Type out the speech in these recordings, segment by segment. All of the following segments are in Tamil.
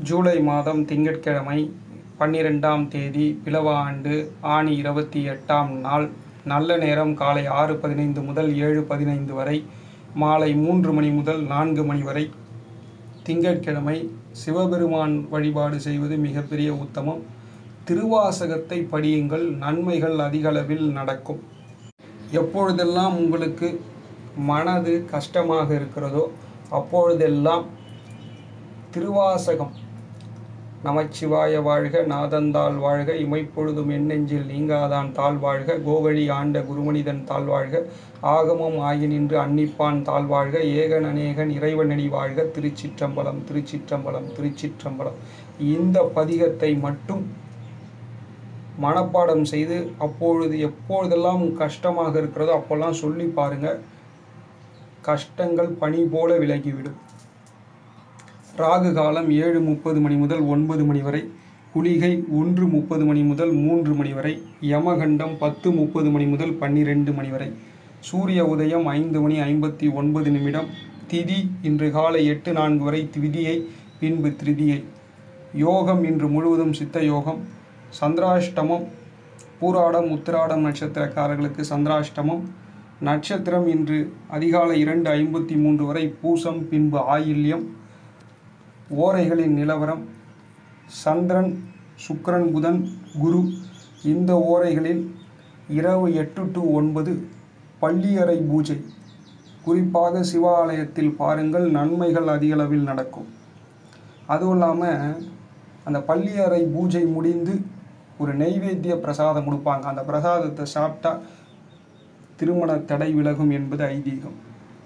ஜூலை மாதம் திங்கட்கிழமை பன்னிரெண்டாம் தேதி பிலவ ஆண்டு ஆணி இருபத்தி எட்டாம் நாள் நல்ல நேரம் காலை ஆறு பதினைந்து முதல் ஏழு பதினைந்து வரை மாலை மூன்று மணி முதல் நான்கு மணி வரை திங்கட்கிழமை சிவபெருமான் வழிபாடு செய்வது மிகப்பெரிய உத்தமம் திருவாசகத்தை படியுங்கள் நன்மைகள் அதிகளவில் நடக்கும் எப்பொழுதெல்லாம் உங்களுக்கு மனது கஷ்டமாக இருக்கிறதோ அப்பொழுதெல்லாம் திருவாசகம் நமச்சிவாய வாழ்க நாதந்தாள் வாழ்க இமைப்பொழுதும் எண்ணெஞ்சில் நீங்காதான் தாழ் வாழ்க கோவழி ஆண்ட குருமனிதன் தாழ் வாழ்க ஆகமம் ஆகி நின்று அன்னிப்பான் தாழ் வாழ்க ஏகன் அநேகன் இறைவனடி வாழ்க திருச்சிற்றம்பலம் திருச்சிற்றம்பலம் திருச்சிற்றம்பலம் இந்த பதிகத்தை மட்டும் மனப்பாடம் செய்து அப்பொழுது எப்பொழுதெல்லாம் கஷ்டமாக இருக்கிறதோ அப்போல்லாம் சொல்லி பாருங்க கஷ்டங்கள் பனி போல விலகிவிடும் ராகு காலம் ஏழு முப்பது மணி முதல் ஒன்பது மணி வரை குளிகை ஒன்று முப்பது மணி முதல் மூன்று மணி வரை யமகண்டம் பத்து முப்பது மணி முதல் பன்னிரெண்டு மணி வரை சூரிய உதயம் ஐந்து மணி ஐம்பத்தி ஒன்பது நிமிடம் திதி இன்று காலை எட்டு நான்கு வரை திதியை பின்பு திருதியை யோகம் இன்று முழுவதும் சித்த யோகம் சந்திராஷ்டமம் பூராடம் உத்திராடம் நட்சத்திரக்காரர்களுக்கு சந்திராஷ்டமம் நட்சத்திரம் இன்று அதிகாலை இரண்டு ஐம்பத்தி மூன்று வரை பூசம் பின்பு ஆயில்யம் ஓரைகளின் நிலவரம் சந்திரன் சுக்கிரன் புதன் குரு இந்த ஓரைகளில் இரவு எட்டு டு ஒன்பது பள்ளியறை பூஜை குறிப்பாக சிவாலயத்தில் பாருங்கள் நன்மைகள் அதிகளவில் நடக்கும் அதுவும் இல்லாமல் அந்த பள்ளியறை பூஜை முடிந்து ஒரு நெய்வேத்திய பிரசாதம் கொடுப்பாங்க அந்த பிரசாதத்தை சாப்பிட்டா திருமண தடை விலகும் என்பது ஐதீகம்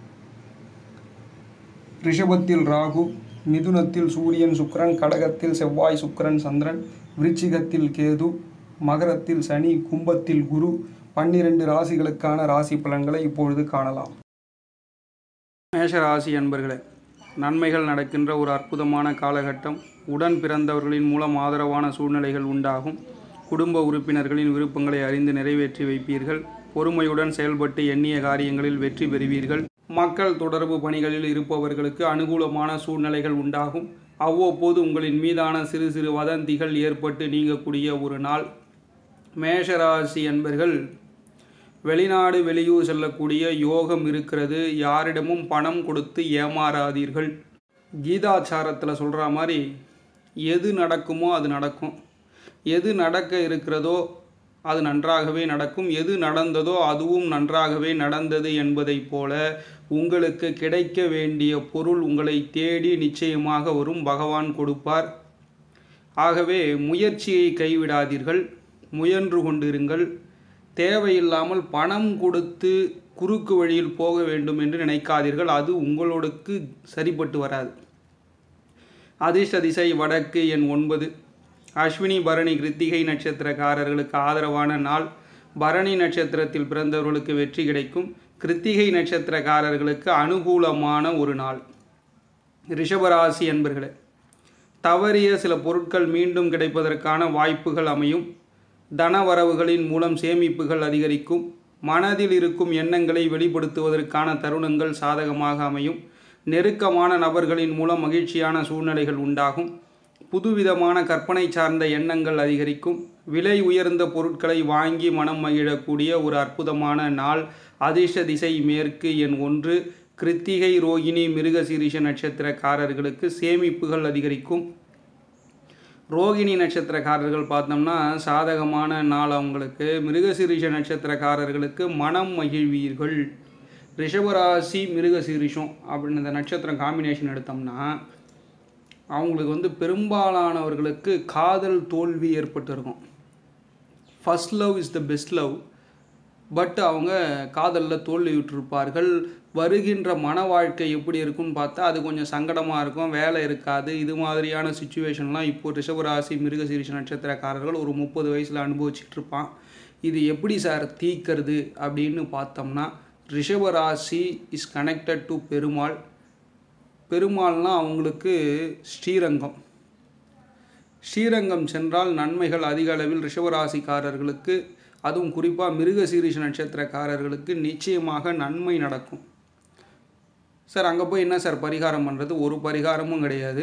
ரிஷபத்தில் ராகு மிதுனத்தில் சூரியன் சுக்கிரன் கடகத்தில் செவ்வாய் சுக்கிரன் சந்திரன் விருச்சிகத்தில் கேது மகரத்தில் சனி கும்பத்தில் குரு பன்னிரண்டு ராசிகளுக்கான ராசி பலன்களை இப்பொழுது காணலாம் மேஷ ராசி அன்பர்களே நன்மைகள் நடக்கின்ற ஒரு அற்புதமான காலகட்டம் உடன் பிறந்தவர்களின் மூலம் ஆதரவான சூழ்நிலைகள் உண்டாகும் குடும்ப உறுப்பினர்களின் விருப்பங்களை அறிந்து நிறைவேற்றி வைப்பீர்கள் பொறுமையுடன் செயல்பட்டு எண்ணிய காரியங்களில் வெற்றி பெறுவீர்கள் மக்கள் தொடர்பு பணிகளில் இருப்பவர்களுக்கு அனுகூலமான சூழ்நிலைகள் உண்டாகும் அவ்வப்போது உங்களின் மீதான சிறு சிறு வதந்திகள் ஏற்பட்டு நீங்கக்கூடிய ஒரு நாள் மேஷராசி என்பர்கள் வெளிநாடு வெளியூர் செல்லக்கூடிய யோகம் இருக்கிறது யாரிடமும் பணம் கொடுத்து ஏமாறாதீர்கள் கீதாச்சாரத்தில் சொல்கிற மாதிரி எது நடக்குமோ அது நடக்கும் எது நடக்க இருக்கிறதோ அது நன்றாகவே நடக்கும் எது நடந்ததோ அதுவும் நன்றாகவே நடந்தது என்பதைப் போல உங்களுக்கு கிடைக்க வேண்டிய பொருள் உங்களை தேடி நிச்சயமாக வரும் பகவான் கொடுப்பார் ஆகவே முயற்சியை கைவிடாதீர்கள் முயன்று கொண்டிருங்கள் தேவையில்லாமல் பணம் கொடுத்து குறுக்கு வழியில் போக வேண்டும் என்று நினைக்காதீர்கள் அது உங்களோடுக்கு சரிப்பட்டு வராது அதிர்ஷ்ட திசை வடக்கு எண் ஒன்பது அஸ்வினி பரணி கிருத்திகை நட்சத்திரக்காரர்களுக்கு ஆதரவான நாள் பரணி நட்சத்திரத்தில் பிறந்தவர்களுக்கு வெற்றி கிடைக்கும் கிருத்திகை நட்சத்திரக்காரர்களுக்கு அனுகூலமான ஒரு நாள் ரிஷபராசி என்பர்களே தவறிய சில பொருட்கள் மீண்டும் கிடைப்பதற்கான வாய்ப்புகள் அமையும் தனவரவுகளின் மூலம் சேமிப்புகள் அதிகரிக்கும் மனதில் இருக்கும் எண்ணங்களை வெளிப்படுத்துவதற்கான தருணங்கள் சாதகமாக அமையும் நெருக்கமான நபர்களின் மூலம் மகிழ்ச்சியான சூழ்நிலைகள் உண்டாகும் புதுவிதமான கற்பனை சார்ந்த எண்ணங்கள் அதிகரிக்கும் விலை உயர்ந்த பொருட்களை வாங்கி மனம் மகிழக்கூடிய ஒரு அற்புதமான நாள் அதிர்ஷ்ட திசை மேற்கு எண் ஒன்று கிருத்திகை ரோகிணி மிருகசீரிஷ நட்சத்திரக்காரர்களுக்கு சேமிப்புகள் அதிகரிக்கும் ரோகிணி நட்சத்திரக்காரர்கள் பார்த்தோம்னா சாதகமான நாள் அவங்களுக்கு மிருகசீரிஷ நட்சத்திரக்காரர்களுக்கு மனம் மகிழ்வீர்கள் ரிஷபராசி மிருகசீரிஷம் அப்படின்னு இந்த நட்சத்திரம் காம்பினேஷன் எடுத்தோம்னா அவங்களுக்கு வந்து பெரும்பாலானவர்களுக்கு காதல் தோல்வி ஏற்பட்டிருக்கும் first love is the best love but அவங்க காதலில் தோல்வி விட்டுருப்பார்கள் வருகின்ற மன வாழ்க்கை எப்படி இருக்குன்னு பார்த்தா அது கொஞ்சம் சங்கடமாக இருக்கும் வேலை இருக்காது இது மாதிரியான சுச்சுவேஷன்லாம் இப்போ ரிஷபராசி மிருகசீரிஷ நட்சத்திரக்காரர்கள் ஒரு முப்பது வயசில் அனுபவிச்சுட்டு இருப்பான் இது எப்படி சார் தீக்கிறது அப்படின்னு பார்த்தோம்னா ரிஷபராசி இஸ் கனெக்டட் டு பெருமாள் பெருமாள்னா அவங்களுக்கு ஸ்ரீரங்கம் ஸ்ரீரங்கம் சென்றால் நன்மைகள் அதிக அளவில் ரிஷபராசிக்காரர்களுக்கு அதுவும் குறிப்பாக மிருகசீரிஷ நட்சத்திரக்காரர்களுக்கு நிச்சயமாக நன்மை நடக்கும் சார் அங்கே போய் என்ன சார் பரிகாரம் பண்ணுறது ஒரு பரிகாரமும் கிடையாது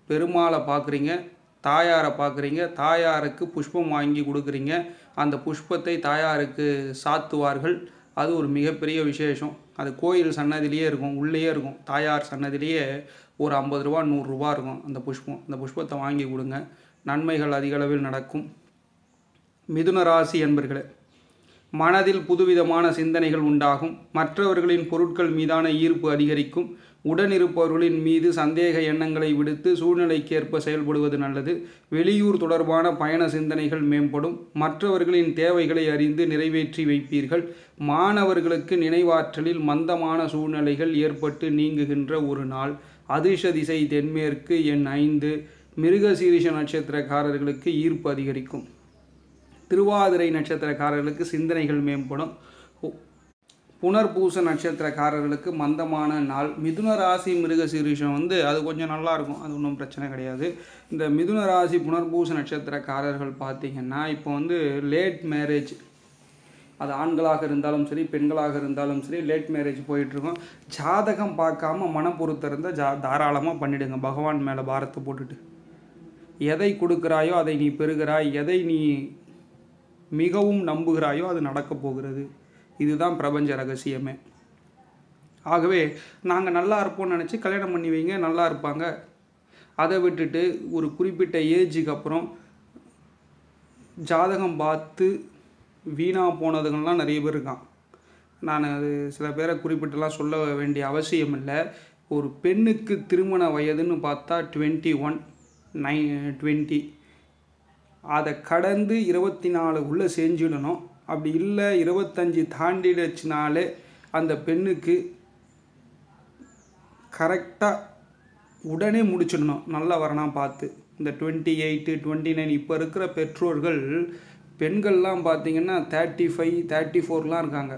பெருமாளை பார்க்குறீங்க தாயாரை பார்க்குறீங்க தாயாருக்கு புஷ்பம் வாங்கி கொடுக்குறீங்க அந்த புஷ்பத்தை தாயாருக்கு சாத்துவார்கள் அது ஒரு மிகப்பெரிய விசேஷம் அது கோயில் சன்னதிலேயே இருக்கும் உள்ளேயே இருக்கும் தாயார் சன்னதிலேயே ஒரு ஐம்பது ரூபா நூறுரூவா இருக்கும் அந்த புஷ்பம் அந்த புஷ்பத்தை வாங்கி கொடுங்க நன்மைகள் அதிகளவில் நடக்கும் மிதுன ராசி என்பர்களே மனதில் புதுவிதமான சிந்தனைகள் உண்டாகும் மற்றவர்களின் பொருட்கள் மீதான ஈர்ப்பு அதிகரிக்கும் உடனிருப்பவர்களின் மீது சந்தேக எண்ணங்களை விடுத்து சூழ்நிலைக்கேற்ப செயல்படுவது நல்லது வெளியூர் தொடர்பான பயண சிந்தனைகள் மேம்படும் மற்றவர்களின் தேவைகளை அறிந்து நிறைவேற்றி வைப்பீர்கள் மாணவர்களுக்கு நினைவாற்றலில் மந்தமான சூழ்நிலைகள் ஏற்பட்டு நீங்குகின்ற ஒரு நாள் அதிர்ஷ திசை தென்மேற்கு எண் ஐந்து மிருகசீரிஷ நட்சத்திரக்காரர்களுக்கு ஈர்ப்பு அதிகரிக்கும் திருவாதிரை நட்சத்திரக்காரர்களுக்கு சிந்தனைகள் மேம்படும் உ- புனர்பூச நட்சத்திரக்காரர்களுக்கு மந்தமான நாள் மிதுன ராசி மிருகசீரிஷம் வந்து அது கொஞ்சம் நல்லா இருக்கும் அது ஒன்றும் பிரச்சனை கிடையாது இந்த மிதுன ராசி புனர்பூச நட்சத்திரக்காரர்கள் பார்த்தீங்கன்னா இப்போ வந்து லேட் மேரேஜ் அது ஆண்களாக இருந்தாலும் சரி பெண்களாக இருந்தாலும் சரி லேட் மேரேஜ் போயிட்டுருக்கோம் ஜாதகம் பார்க்காம மனம் பொறுத்த இருந்தால் ஜா தாராளமாக பண்ணிடுங்க பகவான் மேலே பாரத்தை போட்டுட்டு எதை கொடுக்குறாயோ அதை நீ பெறுகிறாய் எதை நீ மிகவும் நம்புகிறாயோ அது நடக்கப் போகிறது இதுதான் பிரபஞ்ச ரகசியமே ஆகவே நாங்கள் நல்லா இருப்போம்னு நினச்சி கல்யாணம் பண்ணி வைங்க நல்லா இருப்பாங்க அதை விட்டுட்டு ஒரு குறிப்பிட்ட ஏஜுக்கு அப்புறம் ஜாதகம் பார்த்து வீணாக போனதுங்கெல்லாம் நிறைய பேர் இருக்கான் நான் அது சில பேரை குறிப்பிட்டுலாம் சொல்ல வேண்டிய அவசியம் இல்லை ஒரு பெண்ணுக்கு திருமண வயதுன்னு பார்த்தா டுவெண்ட்டி ஒன் நைன் டுவெண்ட்டி அதை கடந்து இருபத்தி நாலு உள்ளே செஞ்சிடணும் அப்படி இல்லை இருபத்தஞ்சி தாண்டிடுச்சுனாலே அந்த பெண்ணுக்கு கரெக்டாக உடனே முடிச்சிடணும் நல்ல வரனா பார்த்து இந்த டுவெண்ட்டி எயிட்டு டுவெண்ட்டி நைன் இப்போ இருக்கிற பெற்றோர்கள் பெண்கள்லாம் பார்த்தீங்கன்னா தேர்ட்டி ஃபைவ் தேர்ட்டி ஃபோர்லாம் இருக்காங்க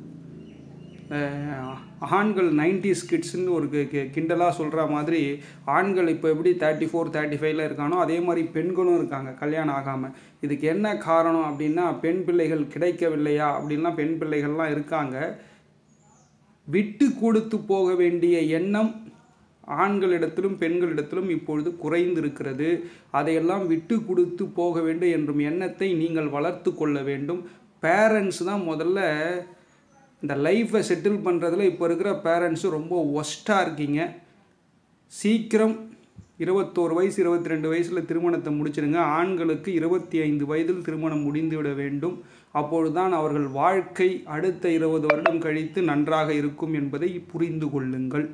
அஹ் ஆண்கள் நைன்டிஸ் கிட்ஸ்னு ஒரு கி- கி- கிண்டலாக சொல்கிற மாதிரி ஆண்கள் இப்போ எப்படி தேர்ட்டி ஃபோர் தேர்ட்டி ஃபைவ்ல இருக்கானோ அதே மாதிரி பெண்களும் இருக்காங்க கல்யாணம் ஆகாமல் இதுக்கு என்ன காரணம் அப்படின்னா பெண் பிள்ளைகள் கிடைக்கவில்லையா அப்படின்லாம் பெண் பிள்ளைகள்லாம் இருக்காங்க விட்டு கொடுத்து போக வேண்டிய எண்ணம் ஆண்களிடத்திலும் பெண்களிடத்திலும் இப்பொழுது குறைந்திருக்கிறது அதையெல்லாம் விட்டு கொடுத்து போக வேண்டும் என்றும் எண்ணத்தை நீங்கள் வளர்த்து கொள்ள வேண்டும் பேரண்ட்ஸ் தான் முதல்ல இந்த லைஃப்பை செட்டில் பண்ணுறதுல இப்போ இருக்கிற பேரண்ட்ஸு ரொம்ப ஒஸ்ட்டாக இருக்கீங்க சீக்கிரம் இருபத்தோரு வயசு இருபத்தி ரெண்டு வயசில் திருமணத்தை முடிச்சிடுங்க ஆண்களுக்கு இருபத்தி ஐந்து வயதில் திருமணம் முடிந்துவிட வேண்டும் அப்பொழுதுதான் அவர்கள் வாழ்க்கை அடுத்த இருபது வருடம் கழித்து நன்றாக இருக்கும் என்பதை புரிந்து கொள்ளுங்கள்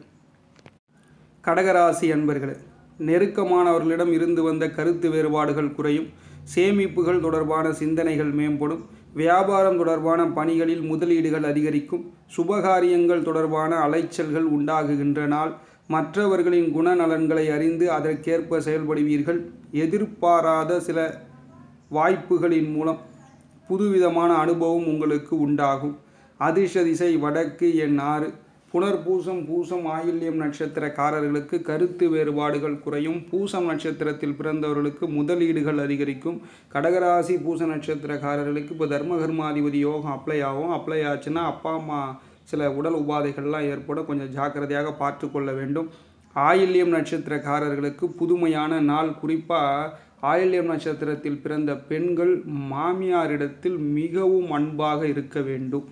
கடகராசி அன்பர்களே நெருக்கமானவர்களிடம் இருந்து வந்த கருத்து வேறுபாடுகள் குறையும் சேமிப்புகள் தொடர்பான சிந்தனைகள் மேம்படும் வியாபாரம் தொடர்பான பணிகளில் முதலீடுகள் அதிகரிக்கும் சுபகாரியங்கள் தொடர்பான அலைச்சல்கள் உண்டாகுகின்ற நாள் மற்றவர்களின் குணநலன்களை அறிந்து அதற்கேற்ப செயல்படுவீர்கள் எதிர்பாராத சில வாய்ப்புகளின் மூலம் புதுவிதமான அனுபவம் உங்களுக்கு உண்டாகும் அதிர்ஷ்ட திசை வடக்கு எண் ஆறு புனர்பூசம் பூசம் ஆயில்யம் நட்சத்திரக்காரர்களுக்கு கருத்து வேறுபாடுகள் குறையும் பூசம் நட்சத்திரத்தில் பிறந்தவர்களுக்கு முதலீடுகள் அதிகரிக்கும் கடகராசி பூச நட்சத்திரக்காரர்களுக்கு இப்போ தர்மகர்மாதிபதி யோகம் அப்ளை ஆகும் அப்ளை ஆச்சுன்னா அப்பா அம்மா சில உடல் உபாதைகள்லாம் ஏற்படும் கொஞ்சம் ஜாக்கிரதையாக பார்த்து கொள்ள வேண்டும் ஆயில்யம் நட்சத்திரக்காரர்களுக்கு புதுமையான நாள் குறிப்பாக ஆயில்யம் நட்சத்திரத்தில் பிறந்த பெண்கள் மாமியாரிடத்தில் மிகவும் அன்பாக இருக்க வேண்டும்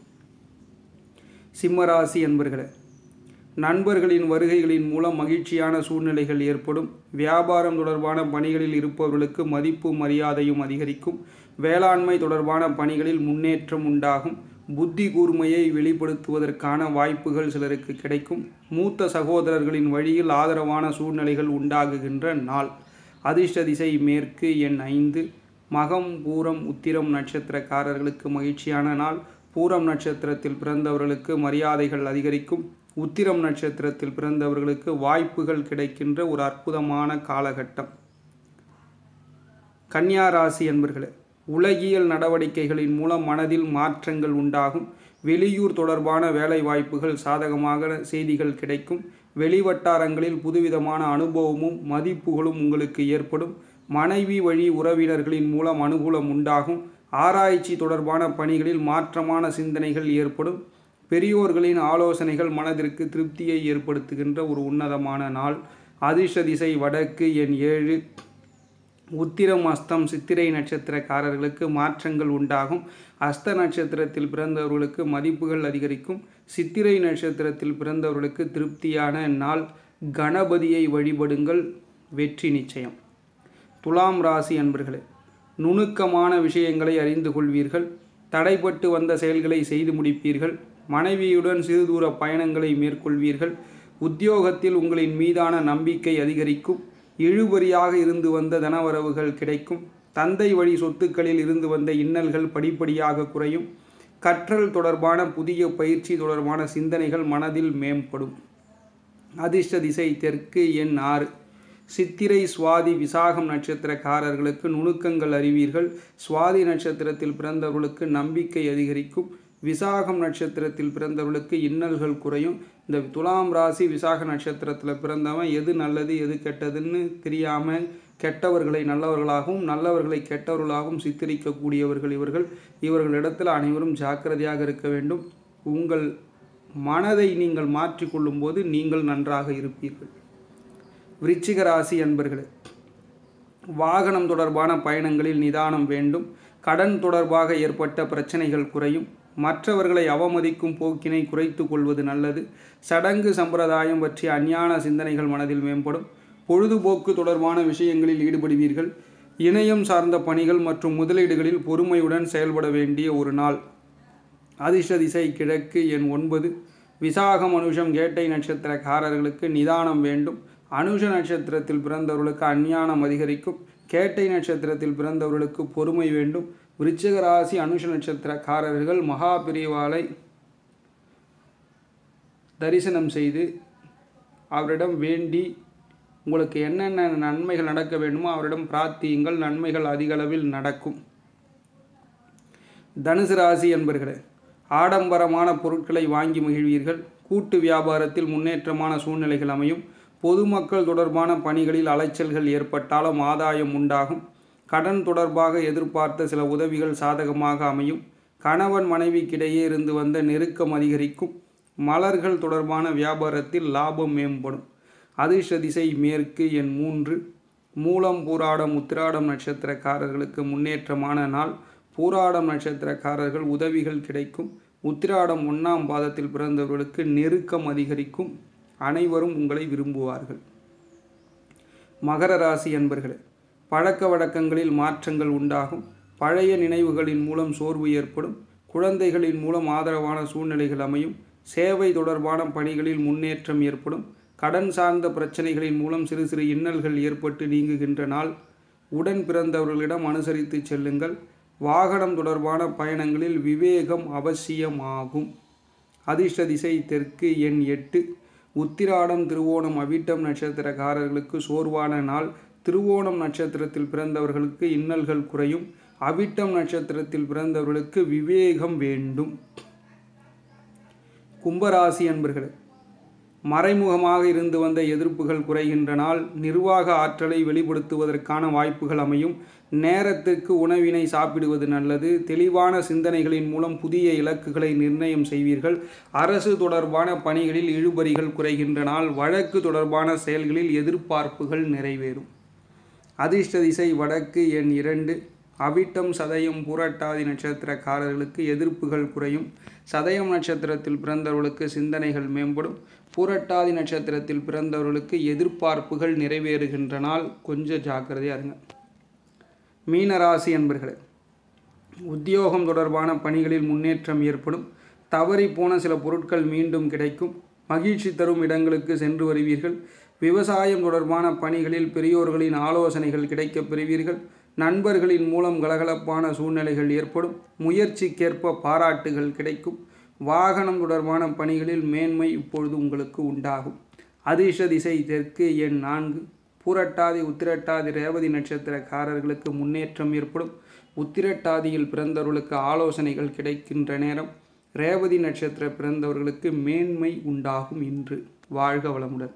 சிம்மராசி என்பர்களே நண்பர்களின் வருகைகளின் மூலம் மகிழ்ச்சியான சூழ்நிலைகள் ஏற்படும் வியாபாரம் தொடர்பான பணிகளில் இருப்பவர்களுக்கு மதிப்பு மரியாதையும் அதிகரிக்கும் வேளாண்மை தொடர்பான பணிகளில் முன்னேற்றம் உண்டாகும் புத்தி கூர்மையை வெளிப்படுத்துவதற்கான வாய்ப்புகள் சிலருக்கு கிடைக்கும் மூத்த சகோதரர்களின் வழியில் ஆதரவான சூழ்நிலைகள் உண்டாகுகின்ற நாள் அதிர்ஷ்ட திசை மேற்கு எண் ஐந்து மகம் பூரம் உத்திரம் நட்சத்திரக்காரர்களுக்கு மகிழ்ச்சியான நாள் பூரம் நட்சத்திரத்தில் பிறந்தவர்களுக்கு மரியாதைகள் அதிகரிக்கும் உத்திரம் நட்சத்திரத்தில் பிறந்தவர்களுக்கு வாய்ப்புகள் கிடைக்கின்ற ஒரு அற்புதமான காலகட்டம் கன்னியா ராசி என்பர்களே உலகியல் நடவடிக்கைகளின் மூலம் மனதில் மாற்றங்கள் உண்டாகும் வெளியூர் தொடர்பான வேலை வாய்ப்புகள் சாதகமாக செய்திகள் கிடைக்கும் வெளிவட்டாரங்களில் புதுவிதமான அனுபவமும் மதிப்புகளும் உங்களுக்கு ஏற்படும் மனைவி வழி உறவினர்களின் மூலம் அனுகூலம் உண்டாகும் ஆராய்ச்சி தொடர்பான பணிகளில் மாற்றமான சிந்தனைகள் ஏற்படும் பெரியோர்களின் ஆலோசனைகள் மனதிற்கு திருப்தியை ஏற்படுத்துகின்ற ஒரு உன்னதமான நாள் அதிர்ஷ்ட திசை வடக்கு எண் ஏழு உத்திரம் அஸ்தம் சித்திரை நட்சத்திரக்காரர்களுக்கு மாற்றங்கள் உண்டாகும் அஸ்த நட்சத்திரத்தில் பிறந்தவர்களுக்கு மதிப்புகள் அதிகரிக்கும் சித்திரை நட்சத்திரத்தில் பிறந்தவர்களுக்கு திருப்தியான நாள் கணபதியை வழிபடுங்கள் வெற்றி நிச்சயம் துலாம் ராசி அன்பர்களே நுணுக்கமான விஷயங்களை அறிந்து கொள்வீர்கள் தடைப்பட்டு வந்த செயல்களை செய்து முடிப்பீர்கள் மனைவியுடன் சிறு தூர பயணங்களை மேற்கொள்வீர்கள் உத்தியோகத்தில் உங்களின் மீதான நம்பிக்கை அதிகரிக்கும் இழுபறியாக இருந்து வந்த தனவரவுகள் கிடைக்கும் தந்தை வழி சொத்துக்களில் இருந்து வந்த இன்னல்கள் படிப்படியாக குறையும் கற்றல் தொடர்பான புதிய பயிற்சி தொடர்பான சிந்தனைகள் மனதில் மேம்படும் அதிர்ஷ்ட திசை தெற்கு எண் ஆறு சித்திரை சுவாதி விசாகம் நட்சத்திரக்காரர்களுக்கு நுணுக்கங்கள் அறிவீர்கள் சுவாதி நட்சத்திரத்தில் பிறந்தவர்களுக்கு நம்பிக்கை அதிகரிக்கும் விசாகம் நட்சத்திரத்தில் பிறந்தவர்களுக்கு இன்னல்கள் குறையும் இந்த துலாம் ராசி விசாக நட்சத்திரத்தில் பிறந்தவன் எது நல்லது எது கெட்டதுன்னு தெரியாமல் கெட்டவர்களை நல்லவர்களாகவும் நல்லவர்களை கெட்டவர்களாகவும் சித்தரிக்கக்கூடியவர்கள் இவர்கள் இவர்களிடத்தில் அனைவரும் ஜாக்கிரதையாக இருக்க வேண்டும் உங்கள் மனதை நீங்கள் மாற்றிக்கொள்ளும் போது நீங்கள் நன்றாக இருப்பீர்கள் விருச்சிக ராசி அன்பர்களே வாகனம் தொடர்பான பயணங்களில் நிதானம் வேண்டும் கடன் தொடர்பாக ஏற்பட்ட பிரச்சனைகள் குறையும் மற்றவர்களை அவமதிக்கும் போக்கினை குறைத்து கொள்வது நல்லது சடங்கு சம்பிரதாயம் பற்றிய அஞ்ஞான சிந்தனைகள் மனதில் மேம்படும் பொழுதுபோக்கு தொடர்பான விஷயங்களில் ஈடுபடுவீர்கள் இணையம் சார்ந்த பணிகள் மற்றும் முதலீடுகளில் பொறுமையுடன் செயல்பட வேண்டிய ஒரு நாள் அதிர்ஷ்ட திசை கிழக்கு எண் ஒன்பது விசாகம் அனுஷம் கேட்டை நட்சத்திரக்காரர்களுக்கு நிதானம் வேண்டும் அனுஷ நட்சத்திரத்தில் பிறந்தவர்களுக்கு அஞ்ஞானம் அதிகரிக்கும் கேட்டை நட்சத்திரத்தில் பிறந்தவர்களுக்கு பொறுமை வேண்டும் விருச்சிக ராசி அனுஷ நட்சத்திரக்காரர்கள் மகா பிரிவாலை தரிசனம் செய்து அவரிடம் வேண்டி உங்களுக்கு என்னென்ன நன்மைகள் நடக்க வேண்டுமோ அவரிடம் பிரார்த்தியுங்கள் நன்மைகள் அதிகளவில் நடக்கும் தனுசு ராசி என்பர்களே ஆடம்பரமான பொருட்களை வாங்கி மகிழ்வீர்கள் கூட்டு வியாபாரத்தில் முன்னேற்றமான சூழ்நிலைகள் அமையும் பொதுமக்கள் தொடர்பான பணிகளில் அலைச்சல்கள் ஏற்பட்டாலும் ஆதாயம் உண்டாகும் கடன் தொடர்பாக எதிர்பார்த்த சில உதவிகள் சாதகமாக அமையும் கணவன் மனைவிக்கிடையே இருந்து வந்த நெருக்கம் அதிகரிக்கும் மலர்கள் தொடர்பான வியாபாரத்தில் லாபம் மேம்படும் அதிர்ஷ்ட திசை மேற்கு எண் மூன்று மூலம் பூராடம் உத்திராடம் நட்சத்திரக்காரர்களுக்கு முன்னேற்றமான நாள் பூராடம் நட்சத்திரக்காரர்கள் உதவிகள் கிடைக்கும் உத்திராடம் ஒன்றாம் பாதத்தில் பிறந்தவர்களுக்கு நெருக்கம் அதிகரிக்கும் அனைவரும் உங்களை விரும்புவார்கள் மகர ராசி என்பர்களே பழக்க வழக்கங்களில் மாற்றங்கள் உண்டாகும் பழைய நினைவுகளின் மூலம் சோர்வு ஏற்படும் குழந்தைகளின் மூலம் ஆதரவான சூழ்நிலைகள் அமையும் சேவை தொடர்பான பணிகளில் முன்னேற்றம் ஏற்படும் கடன் சார்ந்த பிரச்சனைகளின் மூலம் சிறு சிறு இன்னல்கள் ஏற்பட்டு நீங்குகின்ற நாள் உடன் பிறந்தவர்களிடம் அனுசரித்து செல்லுங்கள் வாகனம் தொடர்பான பயணங்களில் விவேகம் அவசியமாகும் அதிர்ஷ்ட திசை தெற்கு எண் எட்டு உத்திராடம் திருவோணம் அவிட்டம் நட்சத்திரக்காரர்களுக்கு சோர்வான நாள் திருவோணம் நட்சத்திரத்தில் பிறந்தவர்களுக்கு இன்னல்கள் குறையும் அவிட்டம் நட்சத்திரத்தில் பிறந்தவர்களுக்கு விவேகம் வேண்டும் கும்பராசி அன்பர்களே மறைமுகமாக இருந்து வந்த எதிர்ப்புகள் குறைகின்ற நாள் நிர்வாக ஆற்றலை வெளிப்படுத்துவதற்கான வாய்ப்புகள் அமையும் நேரத்துக்கு உணவினை சாப்பிடுவது நல்லது தெளிவான சிந்தனைகளின் மூலம் புதிய இலக்குகளை நிர்ணயம் செய்வீர்கள் அரசு தொடர்பான பணிகளில் இழுபறிகள் குறைகின்ற நாள் வழக்கு தொடர்பான செயல்களில் எதிர்பார்ப்புகள் நிறைவேறும் அதிர்ஷ்ட திசை வடக்கு எண் இரண்டு அவிட்டம் சதயம் பூரட்டாதி நட்சத்திரக்காரர்களுக்கு எதிர்ப்புகள் குறையும் சதயம் நட்சத்திரத்தில் பிறந்தவர்களுக்கு சிந்தனைகள் மேம்படும் பூரட்டாதி நட்சத்திரத்தில் பிறந்தவர்களுக்கு எதிர்பார்ப்புகள் நிறைவேறுகின்ற நாள் கொஞ்சம் ஜாக்கிரதையாக இருங்க மீனராசி என்பர்களே உத்தியோகம் தொடர்பான பணிகளில் முன்னேற்றம் ஏற்படும் தவறி போன சில பொருட்கள் மீண்டும் கிடைக்கும் மகிழ்ச்சி தரும் இடங்களுக்கு சென்று வருவீர்கள் விவசாயம் தொடர்பான பணிகளில் பெரியோர்களின் ஆலோசனைகள் கிடைக்கப் பெறுவீர்கள் நண்பர்களின் மூலம் கலகலப்பான சூழ்நிலைகள் ஏற்படும் முயற்சிக்கேற்ப பாராட்டுகள் கிடைக்கும் வாகனம் தொடர்பான பணிகளில் மேன்மை இப்பொழுது உங்களுக்கு உண்டாகும் அதிர்ஷ்ட திசை தெற்கு எண் நான்கு பூரட்டாதி உத்திரட்டாதி ரேவதி நட்சத்திரக்காரர்களுக்கு முன்னேற்றம் ஏற்படும் உத்திரட்டாதியில் பிறந்தவர்களுக்கு ஆலோசனைகள் கிடைக்கின்ற நேரம் ரேவதி நட்சத்திர பிறந்தவர்களுக்கு மேன்மை உண்டாகும் இன்று வாழ்க வளமுடன்